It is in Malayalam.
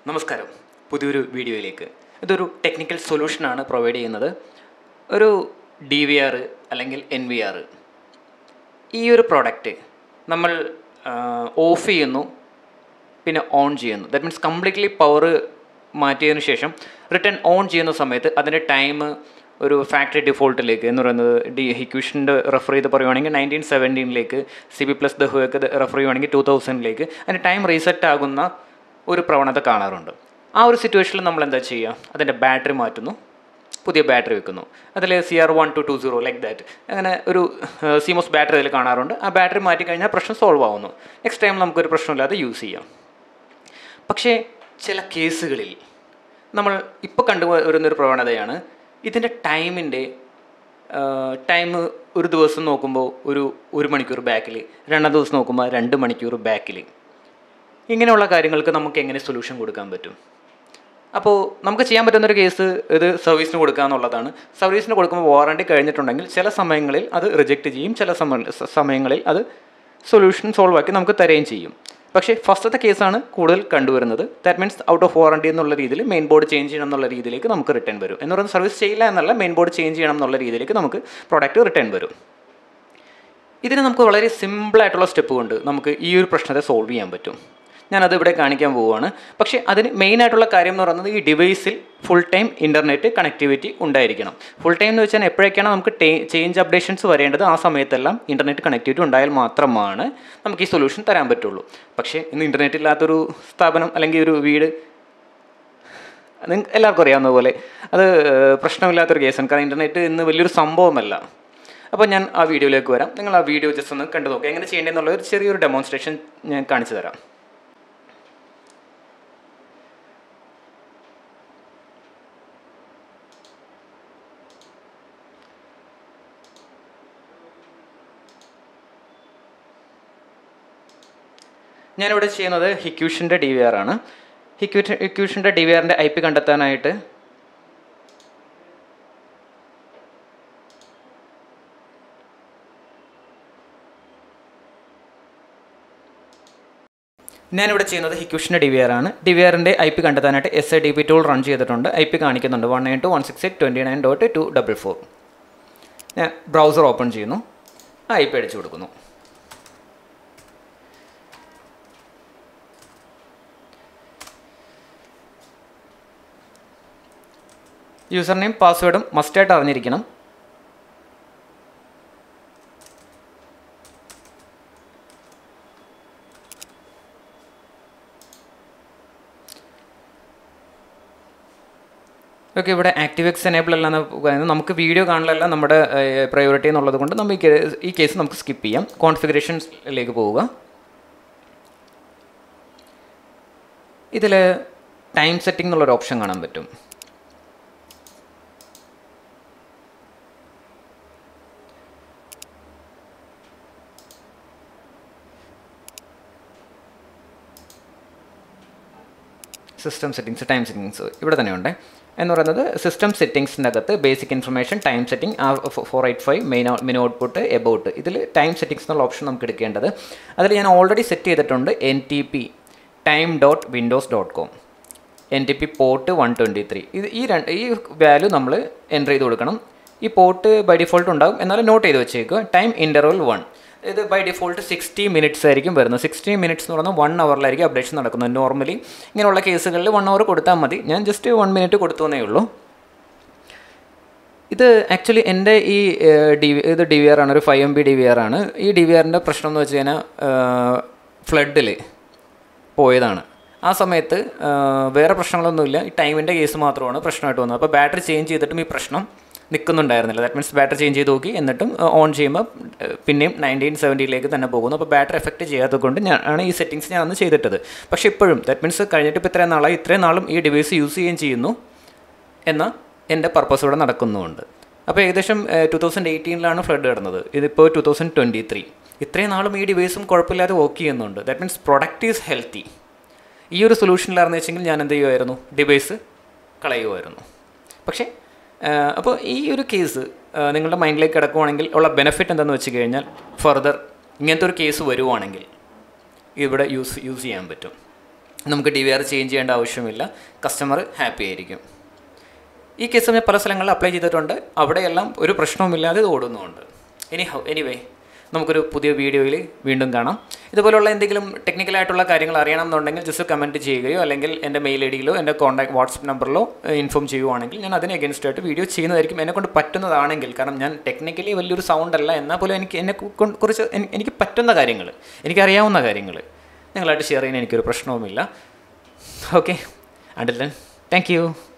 നമസ്കാരം പുതിയൊരു വീഡിയോയിലേക്ക് ഇതൊരു ടെക്നിക്കൽ സൊല്യൂഷനാണ് പ്രൊവൈഡ് ചെയ്യുന്നത് ഒരു ഡി വി ആർ അല്ലെങ്കിൽ എൻ വി ആർ ഈ ഒരു പ്രോഡക്റ്റ് നമ്മൾ ഓഫ് ചെയ്യുന്നു പിന്നെ ഓൺ ചെയ്യുന്നു ദാറ്റ് മീൻസ് കംപ്ലീറ്റ്ലി പവർ മാറ്റിയതിനു ശേഷം റിട്ടേൺ ഓൺ ചെയ്യുന്ന സമയത്ത് അതിൻ്റെ ടൈം ഒരു ഫാക്ടറി ഡിഫോൾട്ടിലേക്ക് എന്ന് പറയുന്നത് ഡി ഹിക്യൂഷൻ്റെ റെഫർ ചെയ്ത് പറയുവാണെങ്കിൽ നയൻറ്റീൻ സെവൻറ്റീനിലേക്ക് സി ബി പ്ലസ് ദഹുവൊക്കെ റെഫർ ചെയ്യുവാണെങ്കിൽ ടു തൗസൻഡിലേക്ക് അതിൻ്റെ ടൈം റീസെറ്റ് ആകുന്ന ഒരു പ്രവണത കാണാറുണ്ട് ആ ഒരു സിറ്റുവേഷനിൽ നമ്മൾ എന്താ ചെയ്യുക അതിൻ്റെ ബാറ്ററി മാറ്റുന്നു പുതിയ ബാറ്ററി വെക്കുന്നു അതിൽ C R one two two zero like that അങ്ങനെ ഒരു സിമോസ് ബാറ്ററി അതിൽ കാണാറുണ്ട് ആ ബാറ്ററി മാറ്റി കഴിഞ്ഞാൽ പ്രശ്നം സോൾവ് ആവുന്നു നെക്സ്റ്റ് ടൈം നമുക്കൊരു പ്രശ്നമില്ലാതെ യൂസ് ചെയ്യാം പക്ഷേ ചില കേസുകളിൽ നമ്മൾ ഇപ്പോൾ കണ്ടുവരുന്നൊരു പ്രവണതയാണ് ഇതിൻ്റെ ടൈമിൻ്റെ ടൈം ഒരു ദിവസം നോക്കുമ്പോൾ ഒരു ഒരു മണിക്കൂർ ബാക്കിൽ രണ്ടാം ദിവസം നോക്കുമ്പോൾ രണ്ട് മണിക്കൂർ ബാക്കിൽ ഇങ്ങനെയുള്ള കാര്യങ്ങൾക്ക് നമുക്ക് എങ്ങനെ സൊല്യൂഷൻ കൊടുക്കാൻ പറ്റും അപ്പോൾ നമുക്ക് ചെയ്യാൻ പറ്റുന്നൊരു കേസ് ഇത് സർവീസിന് കൊടുക്കുക എന്നുള്ളതാണ് സർവീസിന് കൊടുക്കുമ്പോൾ വാറണ്ടി കഴിഞ്ഞിട്ടുണ്ടെങ്കിൽ ചില സമയങ്ങളിൽ അത് റിജക്റ്റ് ചെയ്യും ചില സമ- സമയങ്ങളിൽ അത് സൊല്യൂഷൻ സോൾവ് ആക്കി നമുക്ക് തരുകയും ചെയ്യും പക്ഷേ ഫസ്റ്റത്തെ കേസാണ് കൂടുതൽ കണ്ടുവരുന്നത് that means out of warranty എന്നുള്ള രീതിയിൽ മെയിൻ ബോർഡ് ചേഞ്ച് ചെയ്യണം എന്നുള്ള രീതിയിലേക്ക് നമുക്ക് റിട്ടേൺ വരും എന്ന് പറയുന്നത് സർവീസ് ചെയ്യില്ല എന്നല്ല മെയിൻ ബോർഡ് ചേഞ്ച് ചെയ്യണം എന്നുള്ള രീതിയിലേക്ക് നമുക്ക് പ്രോഡക്റ്റ് റിട്ടേൺ വരും ഇതിന് നമുക്ക് വളരെ സിമ്പിളായിട്ടുള്ള സ്റ്റെപ്പ് കൊണ്ട് നമുക്ക് ഈ ഒരു പ്രശ്നത്തെ സോൾവ് ചെയ്യാൻ പറ്റും ഞാനത് ഇവിടെ കാണിക്കാൻ പോവുകയാണ് പക്ഷേ അതിന് മെയിൻ ആയിട്ടുള്ള കാര്യം എന്ന് പറയുന്നത് ഈ ഡിവൈസിൽ ഫുൾ ടൈം ഇൻ്റർനെറ്റ് കണക്ടിവിറ്റി ഉണ്ടായിരിക്കണം ഫുൾ ടൈം എന്ന് വെച്ചാൽ എപ്പോഴൊക്കെയാണ് നമുക്ക് ചേഞ്ച് അപ്ഡേഷൻസ് വരേണ്ടത് ആ സമയത്തെല്ലാം ഇൻ്റർനെറ്റ് കണക്ടിവിറ്റി ഉണ്ടായാൽ മാത്രമാണ് നമുക്ക് ഈ സൊല്യൂഷൻ തരാൻ പറ്റുള്ളൂ പക്ഷേ ഇന്ന് ഇൻ്റർനെറ്റ് ഇല്ലാത്തൊരു സ്ഥാപനം അല്ലെങ്കിൽ ഒരു വീട് നിങ്ങൾക്ക് എല്ലാവർക്കും അറിയാവുന്ന പോലെ അത് ഏഹ്, പ്രശ്നമില്ലാത്തൊരു കേസാണ് കാരണം ഇൻ്റർനെറ്റ് ഇന്ന് വലിയൊരു സംഭവമല്ല അപ്പോൾ ഞാൻ ആ വീഡിയോയിലേക്ക് വരാം നിങ്ങൾ ആ വീഡിയോ ജസ്റ്റ് ഒന്ന് കണ്ടു നോക്കുക എങ്ങനെ ചെയ്യേണ്ടതെന്നുള്ള ഒരു ചെറിയൊരു ഡെമോൺസ്ട്രേഷൻ ഞാൻ കാണിച്ചു തരാം ഞാനിവിടെ ചെയ്യുന്നത് ഹിക്യൂഷൻ്റെ ഡി വി ആർ ആണ് ഹിക്യൂ ഹിക്യൂഷൻ്റെ ഡി വി ആറിൻ്റെ ഐ പി കണ്ടെത്താനായിട്ട് ഞാനിവിടെ ചെയ്യുന്നത് ഹിക്യൂഷൻ്റെ ഡി വി ആർ ആണ് ഡി വി ആറിൻ്റെ ഐ പി കണ്ടെത്താനായിട്ട് S I D P tool run ചെയ്തിട്ടുണ്ട് ഐ പി കാണിക്കുന്നുണ്ട് one nine two one six eight twenty nine dot two double four ഞാൻ ബ്രൗസർ ഓപ്പൺ ചെയ്യുന്നു ആ ഐ പി അടിച്ചു കൊടുക്കുന്നു യൂസർ നെയിം പാസ്വേഡും മസ്റ്റായിട്ട് അറിഞ്ഞിരിക്കണം ഓക്കെ ഇവിടെ ആക്ടിവെക്സ് എനേബിൾ അല്ല എന്ന് പറയുന്നത് നമുക്ക് വീഡിയോ കാണലല്ല നമ്മുടെ പ്രയോറിറ്റി എന്നുള്ളത് കൊണ്ട് നമ്മൾ ഈ കേ- ഈ കേസ് നമുക്ക് സ്കിപ്പ് ചെയ്യാം കോൺഫിഗറേഷൻസിലേക്ക് പോവുക ഇതിൽ ടൈം സെറ്റിംഗ് എന്നുള്ളൊരു ഓപ്ഷൻ കാണാൻ പറ്റും സിസ്റ്റം സെറ്റിങ്സ് ടൈം സെറ്റിങ്സ് ഇവിടെ തന്നെയുണ്ട് എന്ന് പറയുന്നത് സിസ്റ്റം സെറ്റിങ്സിൻ്റെ അകത്ത് ബേസിക് ഇൻഫർമേഷൻ ടൈം സെറ്റിംഗ് ആ four eight five main main output about ഇതിൽ ടൈം സെറ്റിങ്സ് എന്നുള്ള ഓപ്ഷൻ നമുക്ക് എടുക്കേണ്ടത് അതിൽ ഞാൻ ഓൾറെഡി സെറ്റ് ചെയ്തിട്ടുണ്ട് N T P time dot windows dot com N T P port one twenty three ഇത് ഈ രണ്ട് ഈ വാല്യൂ നമ്മൾ എൻ്റർ ചെയ്ത് കൊടുക്കണം ഈ പോർട്ട് ബൈ ഡിഫോൾട്ട് ഉണ്ടാകും എന്നാലും നോട്ട് ചെയ്ത് വെച്ചേക്കുക ടൈം ഇൻ്റർവൽ വൺ ഇത് ബൈ ഡിഫോൾട്ട് സിക്സ്റ്റി മിനിറ്റ്സ് ആയിരിക്കും വരുന്നത് സിക്സ്റ്റി മിനിറ്റ്സ് എന്ന് പറഞ്ഞാൽ വൺ അവറിലായിരിക്കും അപ്ഡേഷൻ നടക്കുന്നത് നോർമലി ഇങ്ങനെയുള്ള കേസുകളിൽ വൺ അവർ കൊടുത്താൽ മതി ഞാൻ ജസ്റ്റ് വൺ മിനിറ്റ് കൊടുത്തു എന്നേ ഉള്ളൂ ഇത് ആക്ച്വലി എൻ്റെ ഈ ഡി ഇത് ഡി വി ആർ ആണ് ഒരു five M B D V R ആണ് ഈ ഡി വി ആറിൻ്റെ പ്രശ്നം എന്ന് വെച്ച് കഴിഞ്ഞാൽ ഫ്ലഡിൽ പോയതാണ് ആ സമയത്ത് ആ, വേറെ പ്രശ്നങ്ങളൊന്നുമില്ല ഈ ടൈമിൻ്റെ കേസ് മാത്രമാണ് പ്രശ്നമായിട്ട് വന്നത് അപ്പോൾ ബാറ്ററി ചേഞ്ച് ചെയ്തിട്ടും ഈ പ്രശ്നം നിൽക്കുന്നുണ്ടായിരുന്നില്ല ദാറ്റ് മീൻസ് ബാറ്ററി ചേഞ്ച് ചെയ്ത് നോക്കി എന്നിട്ടും ഓൺ ചെയ്യുമ്പോൾ ആ, പിന്നെയും നയൻറ്റീൻ സെവൻറ്റിയിലേക്ക് തന്നെ പോകുന്നു അപ്പോൾ ബാറ്ററി എഫക്റ്റ് ചെയ്യാത്തത് കൊണ്ട് ഞാൻ ആണ് ഈ സെറ്റിങ്സ് ഞാൻ അന്ന് ചെയ്തിട്ടത് പക്ഷേ ഇപ്പോഴും ദാറ്റ് മീൻസ് കഴിഞ്ഞിട്ട് ഇപ്പോൾ ഇത്രയും നാളായി ഇത്രയും നാളും ഈ ഡിവൈസ് യൂസ് ചെയ്യുകയും ചെയ്യുന്നു എന്ന എൻ്റെ പർപ്പസ് ഇവിടെ നടക്കുന്നുമുണ്ട് അപ്പോൾ ഏകദേശം ടു തൗസൻഡ് എയ്റ്റീനിലാണ് ഫ്ലഡ് കിടന്നത് ഇതിപ്പോൾ ടു തൗസൻഡ് ട്വൻറ്റി ത്രീ ഇത്രയും നാളും ഈ ഡിവൈസും കുഴപ്പമില്ലാതെ വർക്ക് ചെയ്യുന്നുണ്ട് that means product is healthy ഈ ഒരു സൊല്യൂഷനിലായിരുന്നു വെച്ചെങ്കിൽ ഞാൻ എന്ത് ചെയ്യുമായിരുന്നു ഡിവൈസ് കളയുമായിരുന്നു പക്ഷേ അപ്പോൾ ഈ ഒരു കേസ് നിങ്ങളുടെ മൈൻഡിലേക്ക് കിടക്കുവാണെങ്കിൽ ഉള്ള ബെനിഫിറ്റ് എന്താണെന്ന് വെച്ച് കഴിഞ്ഞാൽ ഫർദർ ഇങ്ങനത്തെ ഒരു കേസ് വരുവാണെങ്കിൽ ഇവിടെ യൂസ് യൂസ് ചെയ്യാൻ പറ്റും നമുക്ക് ഡി വി ആർ ചേഞ്ച് ചെയ്യേണ്ട ആവശ്യമില്ല കസ്റ്റമർ ഹാപ്പി ആയിരിക്കും ഈ കേസ് ഞാൻ പല സ്ഥലങ്ങളിൽ അപ്ലൈ ചെയ്തിട്ടുണ്ട് അവിടെയെല്ലാം ഒരു പ്രശ്നവുമില്ലാതെ ഇത് ഓടുന്നുമുണ്ട് ഇനി ഹൗ എനിവേ നമുക്കൊരു പുതിയ വീഡിയോയിൽ വീണ്ടും കാണാം ഇതുപോലുള്ള എന്തെങ്കിലും ടെക്നിക്കലായിട്ടുള്ള കാര്യങ്ങൾ അറിയണം എന്നുണ്ടെങ്കിൽ ജസ്റ്റ് കമൻറ്റ് ചെയ്യുകയോ അല്ലെങ്കിൽ എൻ്റെ മെയിൽ ഐ ഡിയിലോ എൻ്റെ കോൺടാക്ട് വാട്സപ്പ് നമ്പറിലോ ഇൻഫോം ചെയ്യുവാണെങ്കിൽ ഞാൻ അതിന് അഗൻസ്റ്റ് ആയിട്ട് വീഡിയോ ചെയ്യുന്നതായിരിക്കും എന്നെ കൊണ്ട് പറ്റുന്നതാണെങ്കിൽ കാരണം ഞാൻ ടെക്നിക്കലി വലിയൊരു സൗണ്ട് അല്ല എന്നാൽ പോലും എനിക്ക് എന്നെ കു- കുറിച്ച് എനി- എനിക്ക് പറ്റുന്ന കാര്യങ്ങൾ എനിക്കറിയാവുന്ന കാര്യങ്ങൾ നിങ്ങളായിട്ട് ഷെയർ ചെയ്യാൻ എനിക്കൊരു പ്രശ്നവുമില്ല ഓക്കെ അണ്ടിൽ താങ്ക് യു